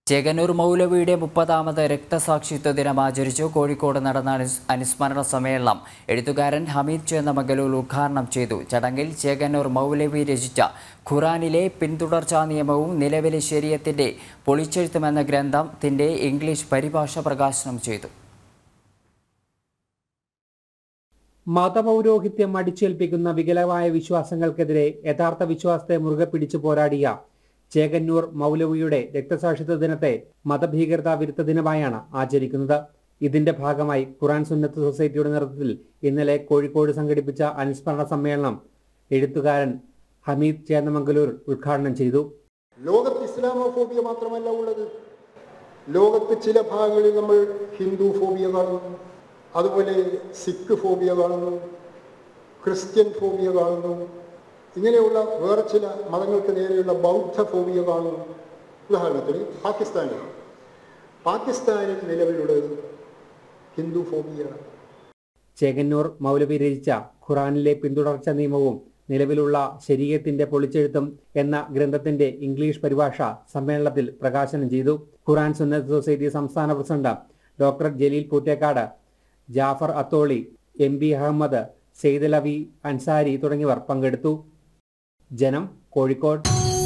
ചേകന്നൂർ മൗലവിയുടെ മുപ്പതാമത് രക്തസാക്ഷിത്വ ദിനം ആചരിച്ചു കോഴിക്കോട് നടന്ന അനുസ് അനുസ്മരണ സമ്മേളനം എഴുത്തുകാരൻ ഹമീദ് ചേന്നമംഗലൂർ ഉദ്ഘാടനം ചെയ്തു ചടങ്ങിൽ ചേകന്നൂർ മൗലവി രചിച്ച ഖുറാനിലെ പിന്തുടർച്ചാ നിയമവും നിലവിലെ ശരീരത്തിന്റെ പൊളിച്ചെഴുത്തും എന്ന ഗ്രന്ഥത്തിന്റെ ഇംഗ്ലീഷ് പരിഭാഷ പ്രകാശനം ചെയ്തു മതപൗരോഹിത്യം അടിച്ചേൽപ്പിക്കുന്ന വികലമായ വിശ്വാസങ്ങൾക്കെതിരെ യഥാർത്ഥ വിശ്വാസത്തെ മുറുകെ പിടിച്ചു പോരാടിയ ചേകന്നൂർ മൗലവിയുടെ രക്തസാക്ഷിത്വ ദിനത്തെ മതഭീകരതാ വിരുദ്ധ ദിനമായാണ് ആചരിക്കുന്നത് ഇതിന്റെ ഭാഗമായി ഖുറാൻ സുന്നത്ത് സൊസൈറ്റിയുടെ നേതൃത്വത്തിൽ ഇന്നലെ കോഴിക്കോട് സംഘടിപ്പിച്ച അനുസ്മരണ സമ്മേളനം എഴുത്തുകാരൻ ഹമീദ് ചേന്നമംഗലൂർ ഉദ്ഘാടനം ചെയ്തു ലോകത്ത് ഇസ്ലാമോഫോബിയ മാത്രമല്ല ഉള്ളത് ലോകത്ത് ചില ഭാഗങ്ങളിൽ നമ്മൾ ഹിന്ദു ഫോബിയ കാണുന്നു അതുപോലെ സിഖ് ഫോബിയ കാണുന്നു ക്രിസ്ത്യൻ ഫോബിയ കാണുന്നു ഇങ്ങനെയുള്ള വേറെ ചില മതങ്ങൾക്ക് നേരെയുള്ള ബൗദ്ധ ഫോബിയ കാണുന്നു ഉദാഹരണത്തിന് പാകിസ്ഥാനിൽ പാകിസ്ഥാനിൽ നിലവിലുള്ളത് ഹിന്ദു ഫോബിയാണ് ചേകന്നൂർ മൗലവി രചിച്ച ഖുറാനിലെ പിന്തുടർച്ച നിയമവും നിലവിലുള്ള ശരീരത്തിന്റെ പൊളിച്ചെഴുത്തും എന്ന ഗ്രന്ഥത്തിന്റെ ഇംഗ്ലീഷ് പരിഭാഷ സമ്മേളനത്തിൽ പ്രകാശനം ചെയ്തു ഖുറാൻ സുന്നത്ത് സൊസൈറ്റി സംസ്ഥാന president doctor Jaleel Poottekkad Jafar Atholi M B Ahammed Saidalavi Ansari തുടങ്ങിയവർ പങ്കെടുത്തു ജനം കോഴിക്കോട്